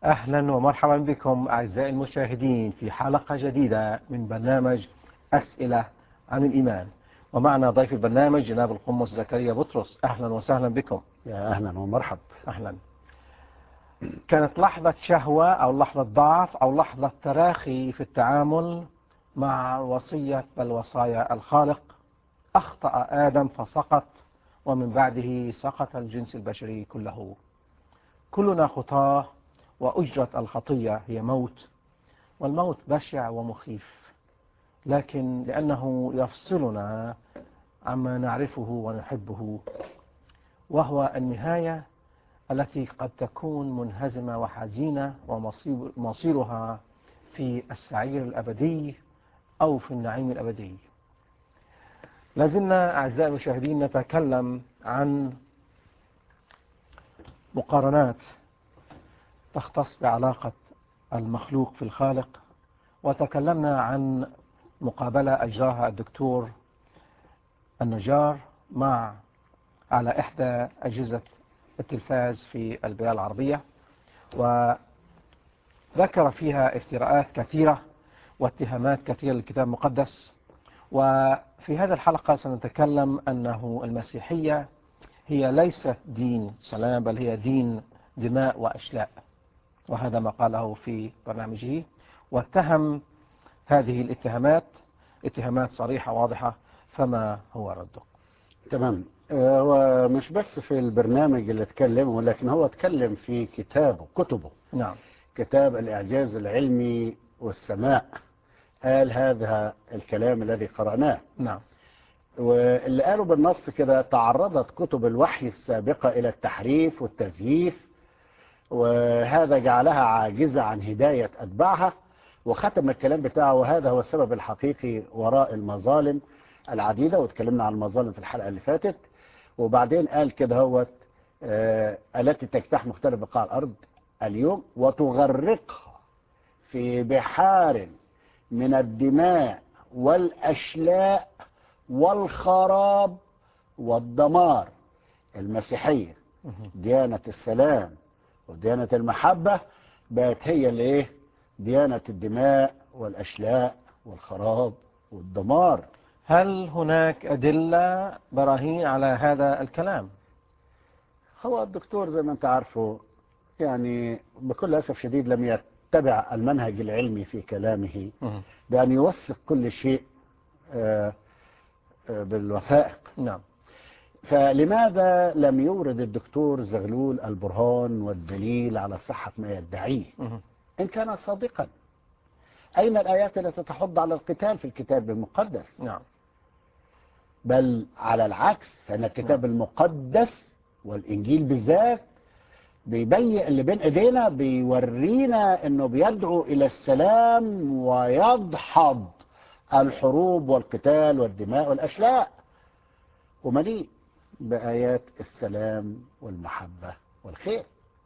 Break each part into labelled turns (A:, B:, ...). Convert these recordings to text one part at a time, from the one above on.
A: أهلا ومرحبا بكم أعزائي المشاهدين في حلقة جديدة من برنامج أسئلة عن الإيمان ومعنا ضيف البرنامج جناب القمص زكريا بطرس أهلا وسهلا بكم
B: يا أهلا ومرحب
A: أهلا كانت لحظة شهوة أو لحظة ضعف أو لحظة تراخي في التعامل مع وصية بل وصايا الخالق أخطأ آدم فسقط ومن بعده سقط الجنس البشري كله كلنا خطاه وأجرة الخطية هي موت والموت بشع ومخيف لكن لأنه يفصلنا عما نعرفه ونحبه وهو النهاية التي قد تكون منهزمة وحزينة ومصيرها في السعير الأبدي أو في النعيم الأبدي لازلنا أعزائي المشاهدين نتكلم عن مقارنات تختص بعلاقة المخلوق في الخالق وتكلمنا عن مقابلة أجراها الدكتور النجار مع على إحدى أجهزة التلفاز في البيئة العربية وذكر فيها افتراءات كثيرة واتهامات كثيرة للكتاب المقدس وفي هذه الحلقة سنتكلم أنه المسيحية هي ليست دين سلام بل هي دين دماء وأشلاء وهذا ما قاله في برنامجه واتهم هذه الاتهامات اتهامات صريحة واضحة فما هو ردك
B: تمام هو مش بس في البرنامج اللي اتكلمه لكن هو اتكلم في كتابه كتبه
A: نعم
B: كتاب الإعجاز العلمي والسماء قال هذا الكلام الذي قرأناه
A: نعم
B: واللي قالوا بالنص كده تعرضت كتب الوحي السابقة إلى التحريف والتزييف وهذا جعلها عاجزة عن هداية أتباعها وختم الكلام بتاعه وهذا هو السبب الحقيقي وراء المظالم العديدة واتكلمنا عن المظالم في الحلقة اللي فاتت وبعدين قال كده هوت آه التي تجتاح مختلف بقاع الأرض اليوم وتغرقها في بحار من الدماء والأشلاء والخراب والدمار المسيحية ديانة السلام وديانة المحبة بقت هي اللي ايه ديانة الدماء والأشلاء والخراب والدمار
A: هل هناك أدلة براهين على هذا الكلام
B: هو الدكتور زي ما انت عارفه يعني بكل أسف شديد لم يتبع المنهج العلمي في كلامه بأن يوثق كل شيء آه آه بالوثائق
A: نعم
B: فلماذا لم يورد الدكتور زغلول البرهان والدليل على صحة ما يدعيه إن كان صادقا أين الآيات التي تحض على القتال في الكتاب المقدس
A: نعم
B: بل على العكس فإن الكتاب
A: نعم.
B: المقدس والإنجيل بالذات بيبين اللي بين ايدينا بيورينا انه بيدعو الى السلام ويدحض الحروب والقتال والدماء والاشلاء ومليء بآيات السلام والمحبة والخير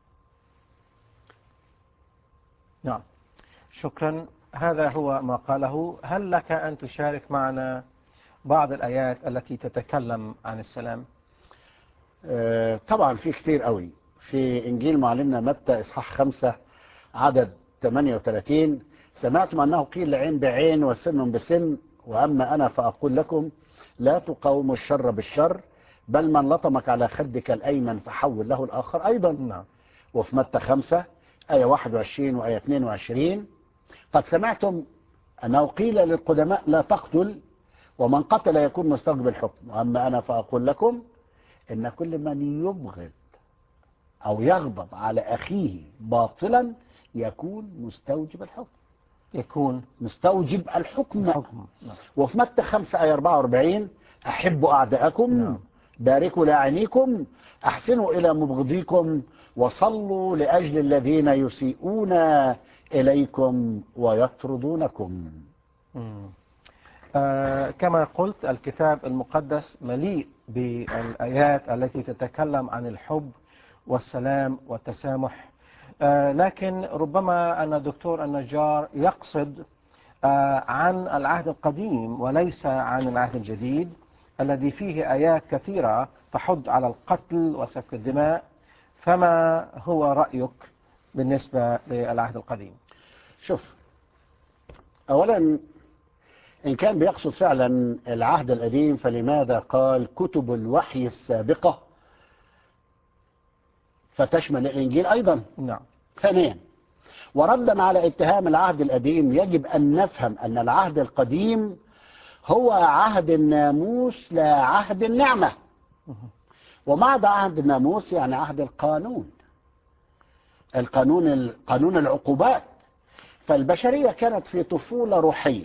A: نعم شكرا هذا هو ما قاله هل لك أن تشارك معنا بعض الآيات التي تتكلم عن السلام
B: آه طبعا في كتير قوي في إنجيل معلمنا متى إصحاح خمسة عدد 38 سمعتم أنه قيل لعين بعين وسن بسن وأما أنا فأقول لكم لا تقاوموا الشر بالشر بل من لطمك على خدك الأيمن فحول له الآخر أيضا
A: نعم
B: وفي متى خمسة آية 21 وآية 22 قد سمعتم أنه قيل للقدماء لا تقتل ومن قتل يكون مستوجب الحكم وأما أنا فأقول لكم إن كل من يبغض أو يغضب على أخيه باطلا يكون مستوجب الحكم
A: يكون
B: مستوجب الحكم
A: حكم نعم.
B: وفي متى 5 آية 44 أحبوا أعداءكم
A: نعم.
B: باركوا لاعنيكم أحسنوا إلى مبغضيكم وصلوا لأجل الذين يسيئون إليكم ويطردونكم
A: مم. آه كما قلت الكتاب المقدس مليء بالآيات التي تتكلم عن الحب والسلام والتسامح آه لكن ربما أن الدكتور النجار يقصد آه عن العهد القديم وليس عن العهد الجديد الذي فيه آيات كثيرة تحض على القتل وسفك الدماء فما هو رأيك بالنسبة للعهد القديم
B: شوف أولا إن كان بيقصد فعلا العهد القديم فلماذا قال كتب الوحي السابقة فتشمل الإنجيل أيضا
A: نعم
B: ثانيا وردا على اتهام العهد القديم يجب أن نفهم أن العهد القديم هو عهد الناموس لا عهد النعمة ومعنى عهد الناموس يعني عهد القانون القانون قانون العقوبات فالبشرية كانت في طفولة روحية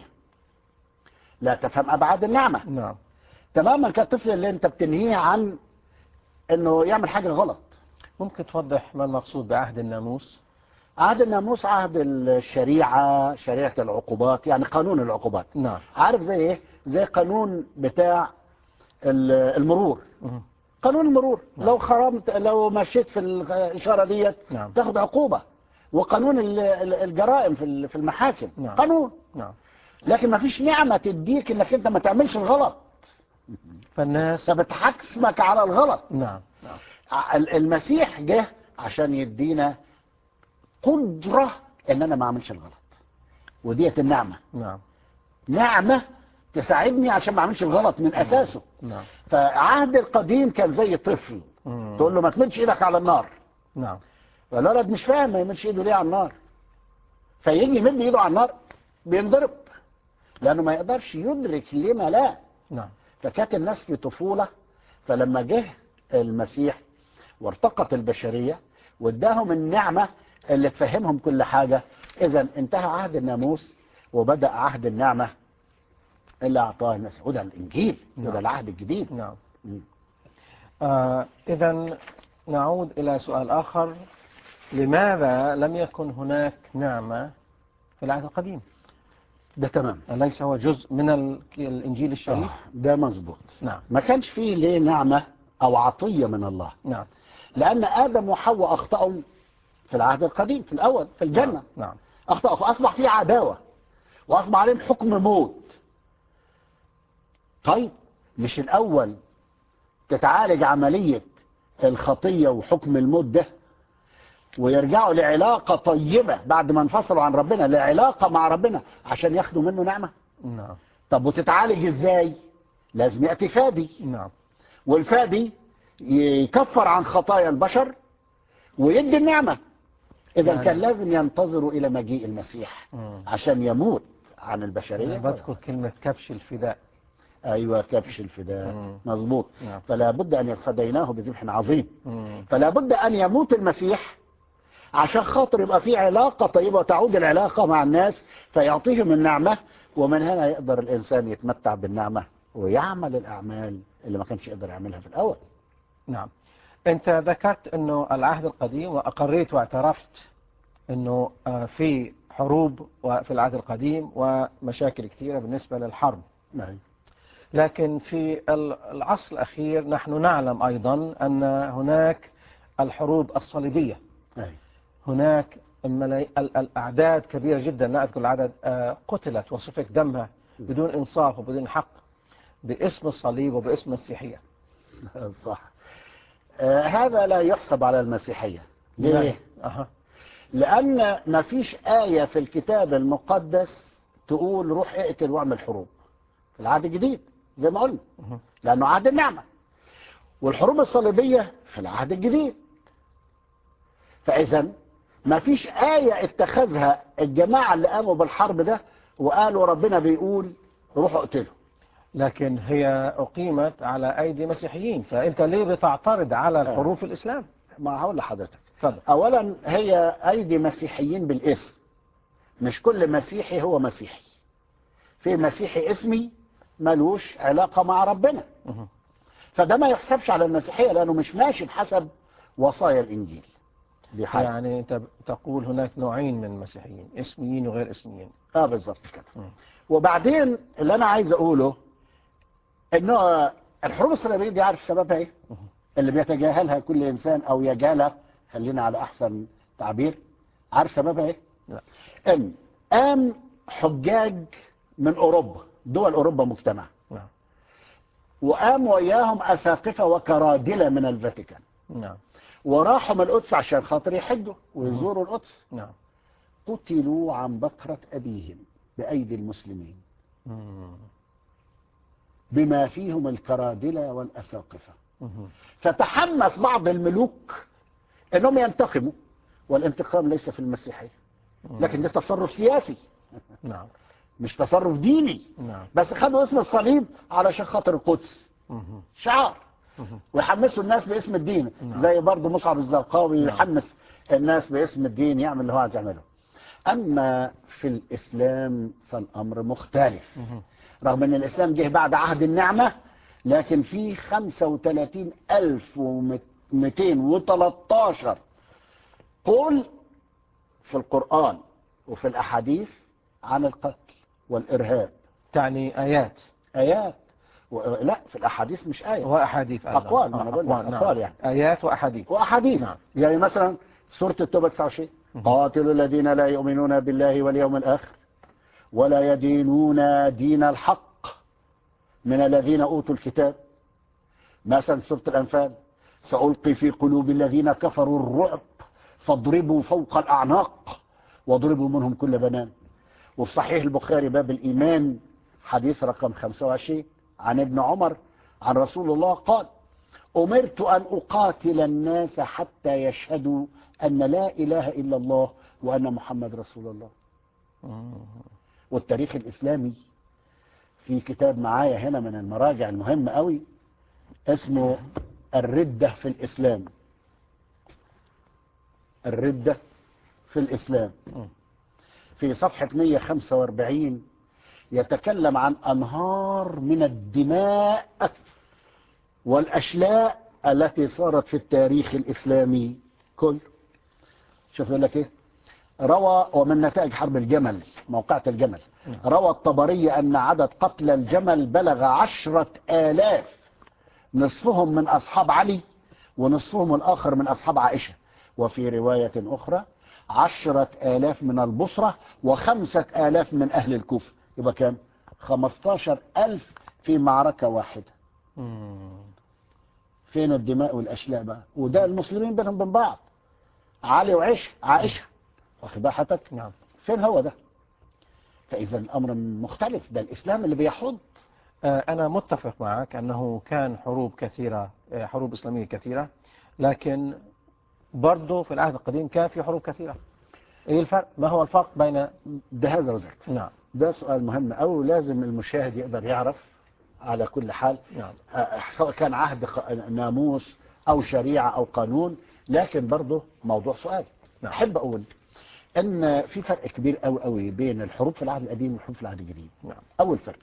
B: لا تفهم أبعاد النعمة
A: نعم
B: تماما كالطفل اللي انت بتنهيه عن انه يعمل حاجة غلط
A: ممكن توضح ما المقصود بعهد الناموس
B: عهد الناموس عهد الشريعة شريعة العقوبات يعني قانون العقوبات
A: نعم
B: عارف زي ايه زي قانون بتاع ال- المرور
A: مهم.
B: قانون المرور لو خرمت لو مشيت في الإشارة ديت
A: نعم.
B: تاخد عقوبة وقانون ال- ال- الجرائم في ال- في المحاكم
A: نعم.
B: قانون
A: نعم
B: لكن ما فيش نعمة تديك انك انت ما تعملش الغلط
A: فالناس
B: فبتحكمك على الغلط
A: نعم نعم
B: ال- المسيح جه عشان يدينا قدرة ان انا ما اعملش الغلط وديت النعمة
A: نعم
B: نعمة تساعدني عشان ما اعملش الغلط من اساسه
A: نعم
B: فعهد القديم كان زي طفل
A: مم.
B: تقول له ما تمدش ايدك على النار
A: نعم
B: الولد مش فاهم ما يمدش ايده ليه على النار فيجي يمد ايده على النار بينضرب لانه ما يقدرش يدرك لما لا
A: نعم
B: فكانت الناس في طفولة فلما جه المسيح وارتقت البشرية واداهم النعمة اللي تفهمهم كل حاجة إذا انتهى عهد الناموس وبدأ عهد النعمة اللي أعطاه المسيح وده الإنجيل وده
A: نعم.
B: العهد الجديد
A: نعم
B: مم.
A: آه إذا نعود إلى سؤال آخر لماذا لم يكن هناك نعمة في العهد القديم
B: ده تمام
A: أليس هو جزء من ال- الإنجيل الشريف
B: آه ده مظبوط
A: نعم
B: ما كانش فيه ليه نعمة أو عطية من الله
A: نعم
B: لأن آدم وحواء أخطأوا في العهد القديم في الأول في الجنة
A: نعم, نعم.
B: أخطأوا فأصبح فيه عداوة وأصبح عليهم حكم موت طيب مش الأول تتعالج عملية الخطية وحكم الموت ده ويرجعوا لعلاقة طيبة بعد ما انفصلوا عن ربنا لعلاقة مع ربنا عشان ياخدوا منه نعمة
A: نعم
B: طب وتتعالج ازاي لازم يأتي فادي
A: نعم
B: والفادي يكفر عن خطايا البشر ويدي النعمة إذا
A: يعني-
B: كان لازم ينتظروا إلى مجيء المسيح
A: مم.
B: عشان يموت عن البشرية
A: أنا بذكر كلمة كبش الفداء
B: أيوة كبش الفداء
A: مم.
B: مظبوط
A: نعم.
B: فلا بد أن فديناه بذبح عظيم
A: مم.
B: فلا بد أن يموت المسيح عشان خاطر يبقى في علاقة طيبة وتعود العلاقة مع الناس فيعطيهم النعمة ومن هنا يقدر الإنسان يتمتع بالنعمة ويعمل الأعمال اللي ما كانش يقدر يعملها في الأول
A: نعم أنت ذكرت أنه العهد القديم وأقريت واعترفت أنه آه، في حروب في العهد القديم ومشاكل كثيرة بالنسبة للحرب
B: نعم.
A: لكن في ال- العصر الأخير نحن نعلم أيضا أن هناك الحروب الصليبية
B: أيوة.
A: هناك ملاي... ال- الأعداد كبيرة جدا لا أذكر العدد آه، قتلت وسفك دمها بدون إنصاف وبدون حق باسم الصليب وباسم المسيحية
B: صح آه هذا لا يحسب على المسيحية ليه؟
A: أها.
B: لأن ما فيش آية في الكتاب المقدس تقول روح اقتل واعمل حروب في العهد الجديد زي ما قلنا
A: مهم.
B: لأنه عهد النعمة والحروب الصليبية في العهد الجديد فإذا ما فيش آية اتخذها الجماعة اللي قاموا بالحرب ده وقالوا ربنا بيقول روحوا اقتلوا
A: لكن هي أقيمت على أيدي مسيحيين فأنت ليه بتعترض على الحروب في الإسلام
B: ما هقول لحضرتك
A: تفضل
B: اولا هي ايدي مسيحيين بالاسم مش كل مسيحي هو مسيحي في مسيحي اسمي ملوش علاقة مع ربنا
A: مهم.
B: فده ما يحسبش على المسيحية لأنه مش ماشي بحسب وصايا الإنجيل دي حاجة
A: يعني أنت تقول هناك نوعين من المسيحيين اسميين وغير اسميين
B: اه بالظبط كده
A: مم.
B: وبعدين اللي أنا عايز أقوله إنه الحروب الصليبية دي عارف سببها إيه؟ اللي بيتجاهلها كل إنسان أو يجهلها خلينا على أحسن تعبير عارف سببها إيه؟
A: لا
B: ان قام حجاج من اوروبا دول اوروبا مجتمع
A: نعم
B: وقام وياهم اساقفه وكرادله من الفاتيكان
A: نعم
B: وراحوا من القدس عشان خاطر يحجوا ويزوروا القدس
A: نعم
B: قتلوا عن بكرة أبيهم بأيدي المسلمين
A: مم.
B: بما فيهم الكرادلة والأساقفة
A: مم.
B: فتحمس بعض الملوك أنهم ينتقموا والانتقام ليس في المسيحية لكن ده تصرف سياسي
A: نعم
B: مش تصرف ديني
A: نعم
B: بس خدوا اسم الصليب علشان خاطر القدس
A: مم.
B: شعار
A: مم.
B: ويحمسوا الناس باسم الدين
A: نعم.
B: زي برضه مصعب الزرقاوي
A: نعم.
B: يحمس الناس باسم الدين يعمل اللي هو عايز يعمله أما في الإسلام فالأمر مختلف
A: مم.
B: رغم أن الإسلام جه بعد عهد النعمة لكن في 35213 قول في القرآن وفي الأحاديث عن القتل والإرهاب
A: تعني آيات
B: آيات و... لا في الأحاديث مش آية
A: وأحاديث أيضا
B: أقوال، ما
A: آه،
B: أنا بقول لك
A: أقوال،
B: أقوال
A: نعم.
B: يعني.
A: آيات وأحاديث
B: وأحاديث
A: نعم.
B: يعني مثلا سورة التوبة 29 قاتلوا الذين لا يؤمنون بالله واليوم الآخر ولا يدينون دين الحق من الذين أوتوا الكتاب مثلا سورة الأنفال سألقي في قلوب الذين كفروا الرعب فاضربوا فوق الأعناق واضربوا منهم كل بنان وفي صحيح البخاري باب الإيمان حديث رقم 25 عن ابن عمر عن رسول الله قال أمرت أن أقاتل الناس حتى يشهدوا أن لا إله إلا الله وأن محمد رسول الله
A: مم.
B: والتاريخ الإسلامي في كتاب معايا هنا من المراجع المهمة قوي اسمه الردة في الإسلام الردة في الإسلام
A: مم.
B: في صفحة 145 يتكلم عن أنهار من الدماء والأشلاء التي صارت في التاريخ الإسلامي كله شوف يقول لك إيه روى ومن نتائج حرب الجمل موقعة الجمل روى الطبري أن عدد قتلى الجمل بلغ عشرة آلاف نصفهم من أصحاب علي ونصفهم الآخر من أصحاب عائشة وفي رواية أخرى عشرة آلاف من البصرة وخمسة آلاف من أهل الكوفة يبقى كام؟ خمستاشر ألف في معركة واحدة
A: مم.
B: فين الدماء والأشلاء بقى وده المسلمين بينهم وبين بعض علي وعيش عائشة واخد بقى حضرتك
A: نعم
B: فين هو ده فإذا الأمر مختلف ده الإسلام اللي بيحض
A: آه، أنا متفق معك أنه كان حروب كثيرة آه، حروب إسلامية كثيرة لكن برضه في العهد القديم كان في حروب كثيرة إيه الفرق؟ ما هو الفرق بين
B: ده هذا وذاك
A: نعم
B: ده سؤال مهم أو لازم المشاهد يقدر يعرف على كل حال
A: نعم
B: آه، سواء كان عهد ق- ناموس أو شريعة أو قانون لكن برضه موضوع سؤال
A: نعم.
B: أحب أقول أن في فرق كبير قوي قوي بين الحروب في العهد القديم والحروب في العهد الجديد
A: نعم
B: أول فرق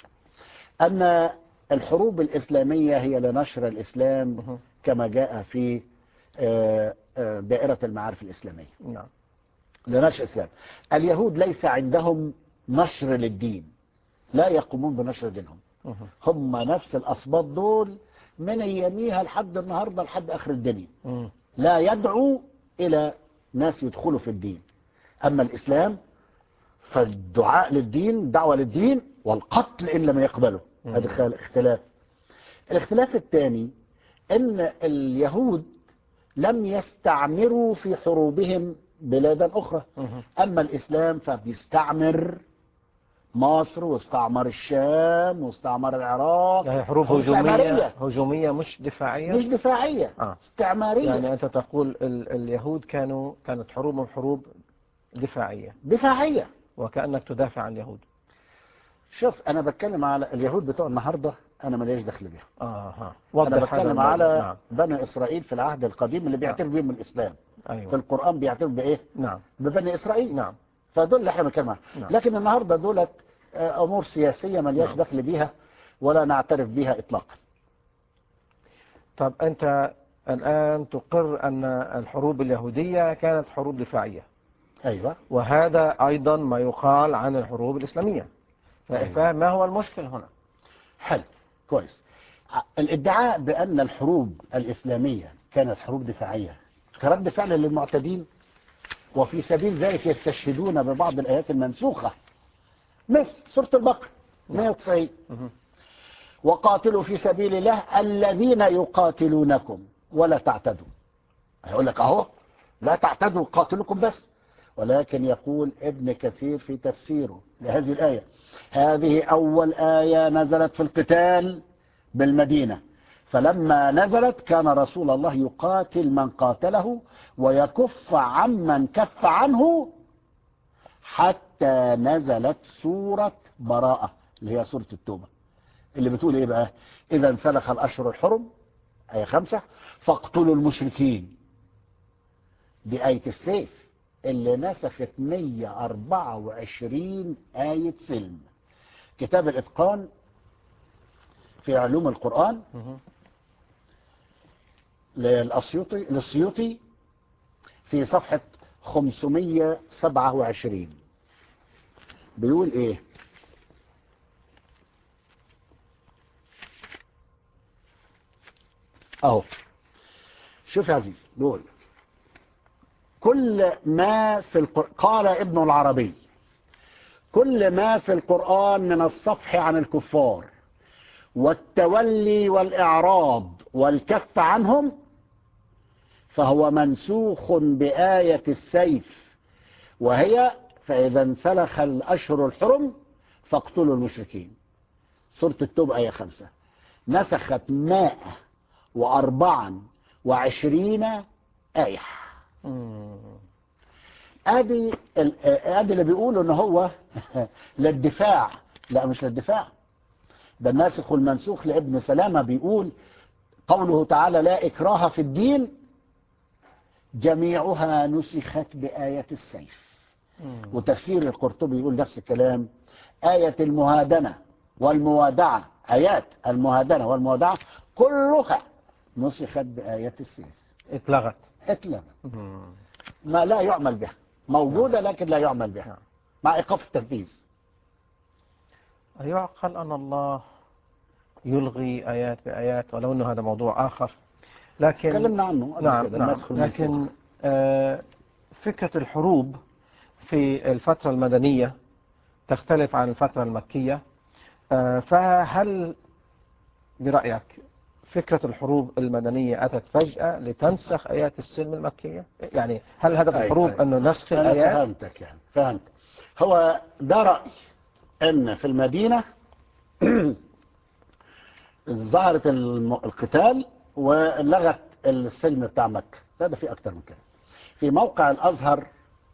B: أن الحروب الإسلامية هي لنشر الإسلام
A: مهم.
B: كما جاء في آه، آه، دائرة المعارف الإسلامية
A: نعم
B: لنشر الإسلام اليهود ليس عندهم نشر للدين لا يقومون بنشر دينهم
A: مهم.
B: هم نفس الأسباط دول من أياميها لحد النهاردة لحد آخر الدنيا
A: مم.
B: لا يدعو إلى ناس يدخلوا في الدين أما الإسلام فالدعاء للدين دعوة للدين والقتل إن لم يقبله هذا خال- اختلاف الاختلاف الثاني أن اليهود لم يستعمروا في حروبهم بلادا أخرى
A: مهم.
B: أما الإسلام فبيستعمر مصر واستعمر الشام واستعمر العراق
A: يعني حروب
B: حروب
A: هجومية
B: استعمارية.
A: هجومية مش دفاعية
B: مش دفاعية
A: آه.
B: استعمارية
A: يعني أنت تقول ال اليهود كانوا كانت حروبهم حروب دفاعية
B: دفاعية
A: وكأنك تدافع عن اليهود
B: شوف أنا بتكلم على اليهود بتوع النهاردة أنا ماليش دخل بيهم
A: آه ها
B: أنا
A: وضح هذا
B: بتكلم
A: الموضوع.
B: على
A: نعم
B: بني إسرائيل في العهد القديم اللي بيعترف بيهم الإسلام في
A: أيوة
B: القرآن بيعترف بإيه؟
A: نعم
B: ببني إسرائيل
A: نعم
B: فدول اللي احنا بنتكلم عنهم
A: نعم.
B: لكن النهارده دولت آه، امور سياسيه ملياش
A: نعم.
B: دخل بيها ولا نعترف بيها اطلاقا
A: طب أنت الآن تقر أن الحروب اليهودية كانت حروب دفاعية
B: ايوه
A: وهذا أيضا ما يقال عن الحروب الإسلامية
B: أيوة.
A: فما هو المشكل هنا
B: حلو كويس ع- الادعاء بان الحروب الاسلاميه كانت حروب دفاعيه كرد فعل للمعتدين وفي سبيل ذلك يستشهدون ببعض الايات المنسوخه مثل سوره البقره 190
A: مهم.
B: وقاتلوا في سبيل الله الذين يقاتلونكم ولا تعتدوا هيقول لك اهو لا تعتدوا قاتلكم بس ولكن يقول ابن كثير في تفسيره لهذه الآية هذه أول آية نزلت في القتال بالمدينة فلما نزلت كان رسول الله يقاتل من قاتله ويكف عمن كف عنه حتى نزلت سورة براءة اللي هي سورة التوبة اللي بتقول ايه بقى اذا انسلخ الاشهر الحرم ايه خمسة فاقتلوا المشركين دي آية السيف اللي نسخت 124 آية سلم كتاب الإتقان في علوم القرآن
A: مهم.
B: للأسيوطي للسيوطي في صفحة 527 بيقول ايه اهو شوف يا عزيزي بيقول كل ما في القرآن قال ابن العربي كل ما في القرآن من الصفح عن الكفار والتولي والإعراض والكف عنهم فهو منسوخ بآية السيف وهي فإذا انسلخ الأشهر الحرم فاقتلوا المشركين سورة التوبة آية خمسة نسخت ماء وأربعا وعشرين آية
A: مم.
B: ادي ال- ادي اللي بيقولوا ان هو للدفاع لا مش للدفاع ده الناسخ والمنسوخ لابن سلامه بيقول قوله تعالى لا اكراه في الدين جميعها نسخت بآية السيف
A: مم.
B: وتفسير القرطبي يقول نفس الكلام آية المهادنة والموادعة آيات المهادنة والموادعة كلها نسخت بآية السيف
A: اتلغت
B: اتلغت
A: مم.
B: ما لا يعمل بها موجودة لكن لا يعمل بها
A: نعم.
B: مع إيقاف التنفيذ
A: أيعقل أن الله يلغي آيات بآيات ولو أنه هذا موضوع آخر لكن
B: تكلمنا عنه قبل
A: نعم
B: كده
A: نعم
B: النسخ والمنسوخ.
A: لكن آه، فكرة الحروب في الفترة المدنية تختلف عن الفترة المكية آه، فهل برأيك فكرة الحروب المدنية أتت فجأة لتنسخ آيات السلم المكية يعني هل هدف
B: أي-
A: الحروب
B: أي.
A: أنه نسخ
B: أنا
A: الآيات
B: فهمتك يعني فهمت هو ده رأي أن في المدينة ظهرت الم- القتال ولغت السلم بتاع مكة لا ده في أكتر من كده في موقع الأزهر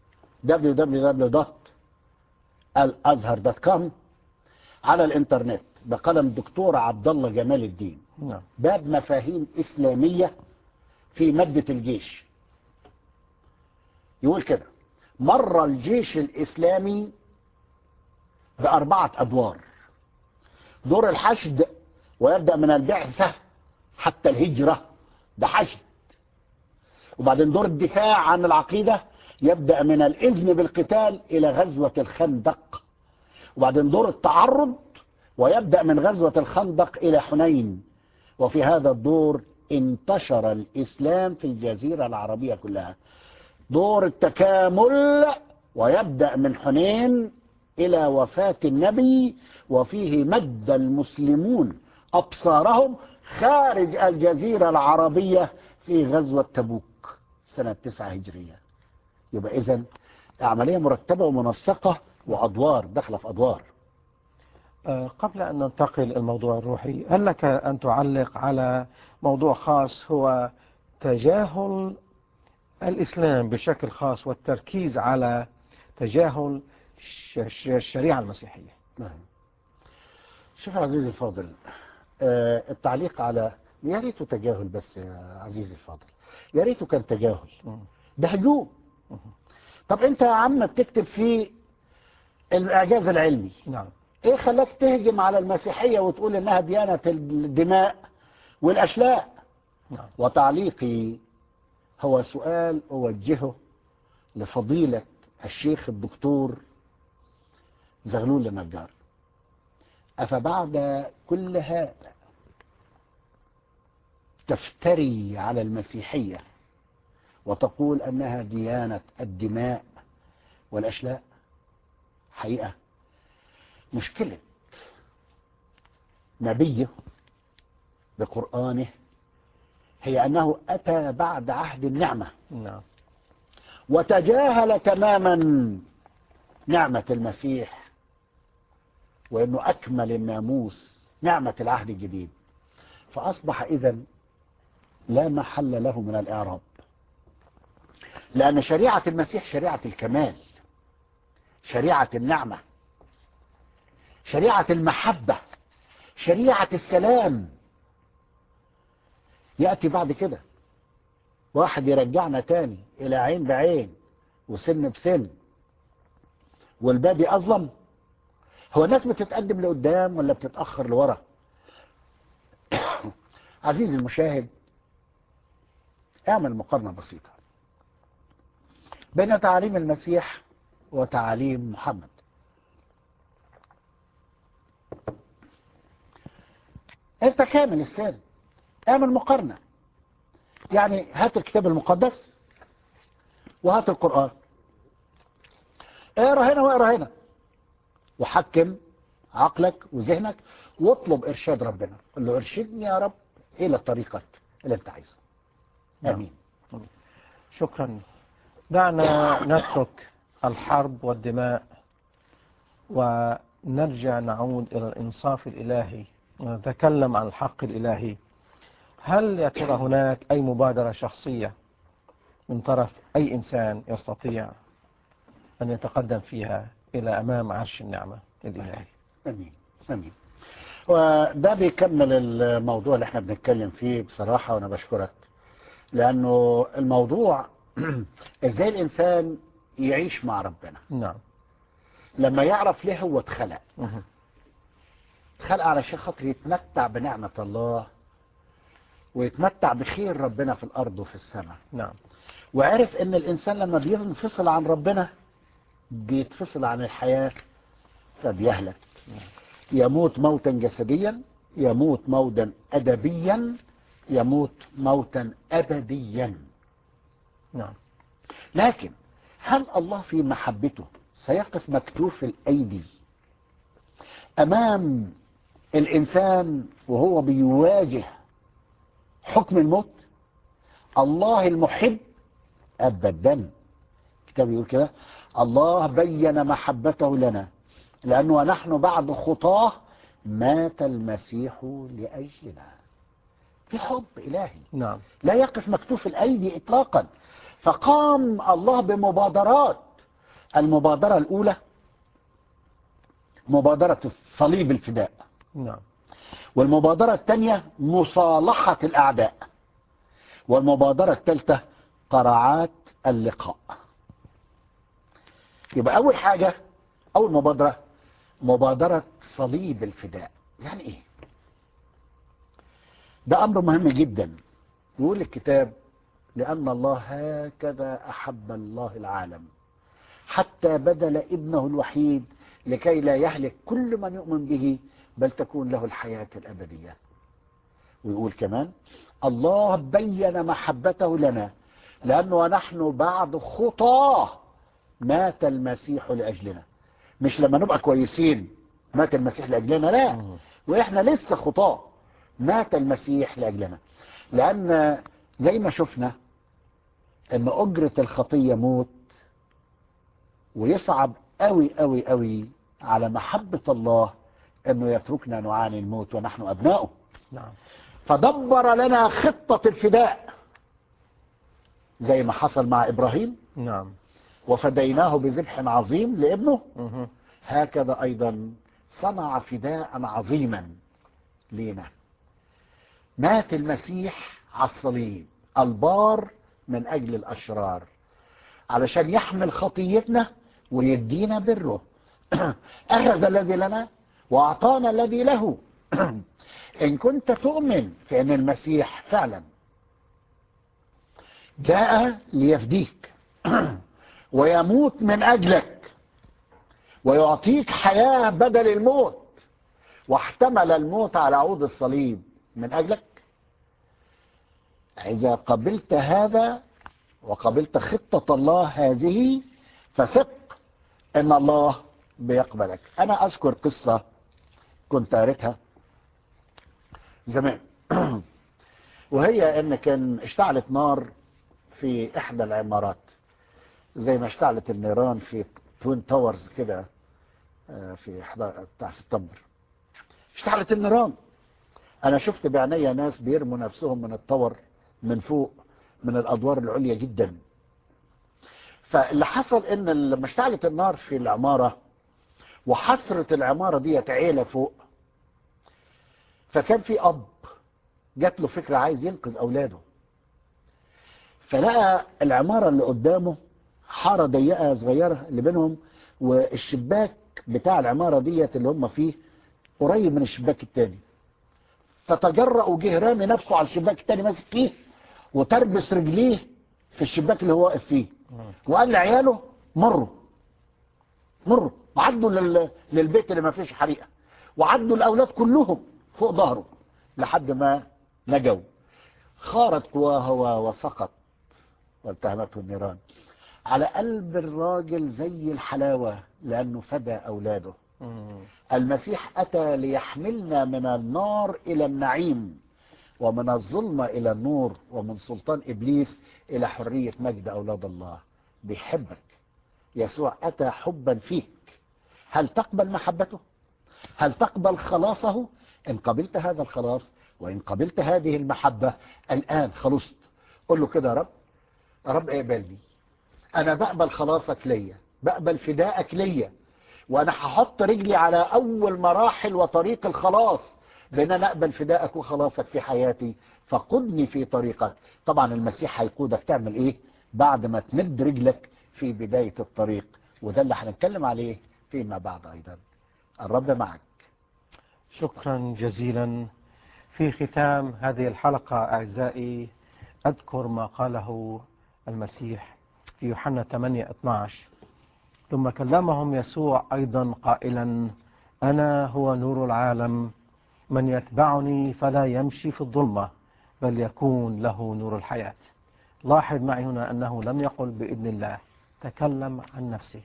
B: www.الازهر.com على الإنترنت بقلم دكتور عبد الله جمال الدين
A: نعم
B: باب مفاهيم إسلامية في مادة الجيش يقول كده مر الجيش الإسلامي بأربعة أدوار دور الحشد ويبدأ من البعثة حتى الهجرة ده حشد وبعدين دور الدفاع عن العقيدة يبدأ من الإذن بالقتال إلى غزوة الخندق وبعدين دور التعرض ويبدأ من غزوة الخندق إلى حنين وفي هذا الدور انتشر الإسلام في الجزيرة العربية كلها دور التكامل ويبدأ من حنين إلى وفاة النبي وفيه مد المسلمون أبصارهم خارج الجزيرة العربية في غزوة تبوك سنة 9 هجرية يبقى إذن عملية مرتبة ومنسقة وأدوار داخلة في أدوار
A: آه، قبل أن ننتقل الموضوع الروحي هل لك أن تعلق على موضوع خاص هو تجاهل الإسلام بشكل خاص والتركيز على تجاهل ش- ش- الشريعة المسيحية
B: نعم. شوف يا عزيزي الفاضل آه، التعليق على يا ريته تجاهل بس يا عزيزي الفاضل يا ريته كان تجاهل
A: مم.
B: ده هجوم طب انت يا عم بتكتب في الاعجاز العلمي
A: نعم
B: ايه خلاك تهجم على المسيحية وتقول انها ديانة الدماء والاشلاء
A: نعم
B: وتعليقي هو سؤال اوجهه لفضيلة الشيخ الدكتور زغلول النجار أفبعد كل هذا تفتري على المسيحية وتقول أنها ديانة الدماء والأشلاء حقيقة مشكلة نبيه بقرآنه هي أنه أتى بعد عهد النعمة
A: نعم
B: وتجاهل تماما نعمة المسيح وأنه أكمل الناموس نعمة العهد الجديد فأصبح إذا لا محل له من الإعراب لأن شريعة المسيح شريعة الكمال شريعة النعمة شريعة المحبة شريعة السلام يأتي بعد كده واحد يرجعنا تاني إلى عين بعين وسن بسن والباب أظلم هو الناس بتتقدم لقدام ولا بتتأخر لورا عزيزي المشاهد اعمل مقارنة بسيطة بين تعاليم المسيح وتعاليم محمد انت كامل السن اعمل مقارنة يعني هات الكتاب المقدس وهات القرآن اقرا هنا واقرا هنا وحكم عقلك وذهنك واطلب ارشاد ربنا قل له ارشدني يا رب الى طريقك اللي انت عايزها
A: نعم.
B: امين
A: شكرا دعنا نترك الحرب والدماء ونرجع نعود إلى الإنصاف الإلهي ونتكلم عن الحق الإلهي هل يا ترى هناك أي مبادرة شخصية من طرف أي إنسان يستطيع أن يتقدم فيها إلى أمام عرش النعمة الإلهي
B: امين امين وده بيكمل الموضوع اللي احنا بنتكلم فيه بصراحة وانا بشكرك لانه الموضوع ازاي الانسان يعيش مع ربنا
A: نعم
B: لما يعرف ليه هو اتخلق
A: مهم.
B: اتخلق علشان خاطر يتمتع بنعمة الله ويتمتع بخير ربنا في الارض وفي السماء
A: نعم
B: وعرف ان الانسان لما بينفصل عن ربنا بيتفصل عن الحياة فبيهلك يموت موتا جسديا يموت موتا ادبيا يموت موتا ابديا
A: نعم
B: لكن هل الله في محبته سيقف مكتوف الايدي امام الانسان وهو بيواجه حكم الموت الله المحب ابدا الكتاب يقول كده الله بين محبته لنا لانه ونحن بعد خطاه مات المسيح لاجلنا في حب الهي
A: نعم
B: لا يقف مكتوف الايدي اطلاقا فقام الله بمبادرات المبادره الاولى مبادره صليب الفداء
A: نعم
B: والمبادره الثانيه مصالحه الاعداء والمبادره الثالثه قرعات اللقاء يبقى اول حاجه اول مبادره مبادره صليب الفداء يعني ايه ده امر مهم جدا يقول الكتاب لأن الله هكذا أحب الله العالم حتى بذل ابنه الوحيد لكي لا يهلك كل من يؤمن به بل تكون له الحياة الأبدية ويقول كمان الله بين محبته لنا لأنه نحن بعد خطاه مات المسيح لأجلنا مش لما نبقى كويسين مات المسيح لأجلنا لا وإحنا لسه خطاه مات المسيح لأجلنا لأن زي ما شفنا ان اجرة الخطية موت ويصعب قوي قوي قوي على محبة الله انه يتركنا نعاني الموت ونحن ابنائه
A: نعم
B: فدبر لنا خطة الفداء زي ما حصل مع ابراهيم
A: نعم
B: وفديناه بذبح عظيم لابنه
A: مهم.
B: هكذا ايضا صنع فداء عظيما لينا مات المسيح على الصليب البار من اجل الاشرار علشان يحمل خطيتنا ويدينا بره اخذ الذي لنا واعطانا الذي له ان كنت تؤمن في ان المسيح فعلا جاء ليفديك ويموت من اجلك ويعطيك حياه بدل الموت واحتمل الموت على عود الصليب من اجلك إذا قبلت هذا وقبلت خطة الله هذه فثق أن الله بيقبلك أنا أذكر قصة كنت قريتها زمان وهي ان كان اشتعلت نار في احدى العمارات زي ما اشتعلت النيران في توين تاورز كده آه، في إحدى بتاع سبتمبر اشتعلت النيران انا شفت بعينيا ناس بيرموا نفسهم من التور من فوق من الادوار العليا جدا فاللي حصل ان لما اشتعلت النار في العماره وحصرت العماره ديت عيله فوق فكان في اب جات له فكره عايز ينقذ اولاده فلقى العماره اللي قدامه حاره ضيقه صغيره اللي بينهم والشباك بتاع العماره ديت اللي هم فيه قريب من الشباك التاني فتجرأ وجه رامي نفسه على الشباك التاني ماسك فيه وتربس رجليه في الشباك اللي هو واقف فيه وقال لعياله مروا مروا وعدوا لل... للبيت اللي ما فيش حريقه وعدوا الاولاد كلهم فوق ظهره لحد ما نجوا خارت قواه وسقط والتهمته النيران على قلب الراجل زي الحلاوه لانه فدى اولاده
A: مم.
B: المسيح أتى ليحملنا من النار إلى النعيم ومن الظلمة إلى النور ومن سلطان إبليس إلى حرية مجد أولاد الله بيحبك يسوع أتى حبا فيك هل تقبل محبته؟ هل تقبل خلاصه؟ إن قبلت هذا الخلاص وإن قبلت هذه المحبة الآن خلصت قل له كده يا رب يا رب اقبلني أنا بقبل خلاصك ليا بقبل فدائك ليا وانا هحط رجلي على اول مراحل وطريق الخلاص بان انا اقبل فدائك وخلاصك في حياتي فقدني في طريقك طبعا المسيح هيقودك تعمل ايه بعد ما تمد رجلك في بداية الطريق وده اللي هنتكلم عليه فيما بعد ايضا الرب معك
A: شكرا جزيلا في ختام هذه الحلقة أعزائي أذكر ما قاله المسيح في يوحنا 8 12 ثم كلمهم يسوع أيضا قائلا أنا هو نور العالم من يتبعني فلا يمشي في الظلمة بل يكون له نور الحياة لاحظ معي هنا أنه لم يقل بإذن الله تكلم عن نفسه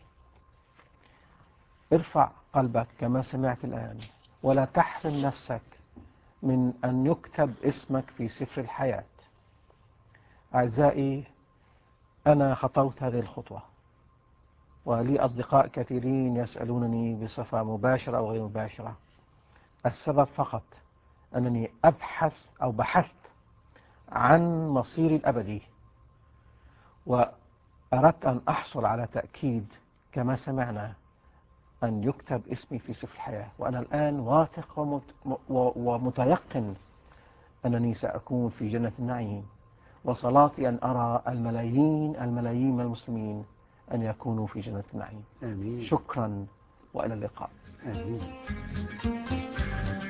A: ارفع قلبك كما سمعت الآن ولا تحرم نفسك من أن يكتب اسمك في سفر الحياة أعزائي أنا خطوت هذه الخطوة ولي أصدقاء كثيرين يسألونني بصفة مباشرة أو غير مباشرة السبب فقط أنني أبحث أو بحثت عن مصيري الأبدي وأردت أن أحصل على تأكيد كما سمعنا أن يكتب اسمي في سفر الحياة وأنا الآن واثق ومت- و- ومتيقن أنني سأكون في جنة النعيم وصلاتي أن أرى الملايين الملايين من المسلمين أن يكونوا في جنة النعيم
B: امين
A: شكرا وإلى اللقاء
B: امين